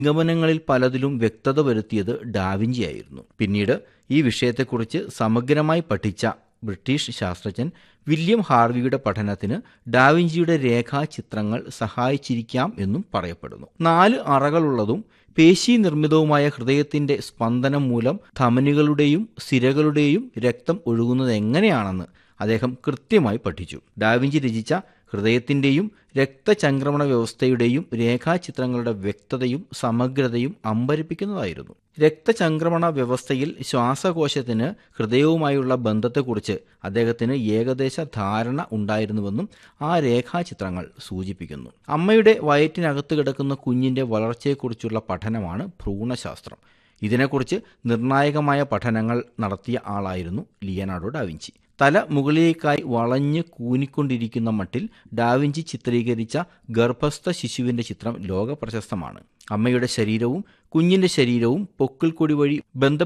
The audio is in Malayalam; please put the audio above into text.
നിഗമനങ്ങളിൽ പലതിലും വ്യക്തത വരുത്തിയത് ഡാവിഞ്ചിയായിരുന്നു പിന്നീട് ഈ വിഷയത്തെക്കുറിച്ച് സമഗ്രമായി പഠിച്ച ബ്രിട്ടീഷ് ശാസ്ത്രജ്ഞൻ വില്യം ഹാർവിയുടെ പഠനത്തിന് ഡാവിഞ്ചിയുടെ രേഖാചിത്രങ്ങൾ സഹായിച്ചിരിക്കാം എന്നും പറയപ്പെടുന്നു നാല് അറകളുള്ളതും പേശി നിർമ്മിതവുമായ ഹൃദയത്തിന്റെ സ്പന്ദനം മൂലം ധമനികളുടെയും സിരകളുടെയും രക്തം ഒഴുകുന്നത് എങ്ങനെയാണെന്ന് അദ്ദേഹം കൃത്യമായി പഠിച്ചു ഡാവിഞ്ചി രചിച്ച ഹൃദയത്തിന്റെയും രക്തചംക്രമണ വ്യവസ്ഥയുടെയും രേഖാചിത്രങ്ങളുടെ വ്യക്തതയും സമഗ്രതയും അമ്പരിപ്പിക്കുന്നതായിരുന്നു രക്തചംക്രമണ വ്യവസ്ഥയിൽ ശ്വാസകോശത്തിന് ഹൃദയവുമായുള്ള ബന്ധത്തെക്കുറിച്ച് അദ്ദേഹത്തിന് ഏകദേശ ധാരണ ഉണ്ടായിരുന്നുവെന്നും ആ രേഖാചിത്രങ്ങൾ സൂചിപ്പിക്കുന്നു അമ്മയുടെ വയറ്റിനകത്ത് കിടക്കുന്ന കുഞ്ഞിന്റെ വളർച്ചയെക്കുറിച്ചുള്ള പഠനമാണ് ഭ്രൂണശാസ്ത്രം ഇതിനെക്കുറിച്ച് നിർണായകമായ പഠനങ്ങൾ നടത്തിയ ആളായിരുന്നു ലിയനാർഡോ ഡാവിഞ്ചി തല മുകളിലേക്കായി വളഞ്ഞ് കൂനിക്കൊണ്ടിരിക്കുന്ന മട്ടിൽ ഡാവിഞ്ചി ചിത്രീകരിച്ച ഗർഭസ്ഥ ശിശുവിന്റെ ചിത്രം ലോക പ്രശസ്തമാണ് അമ്മയുടെ ശരീരവും കുഞ്ഞിന്റെ ശരീരവും പൊക്കിൾക്കൊടി വഴി ബന്ധ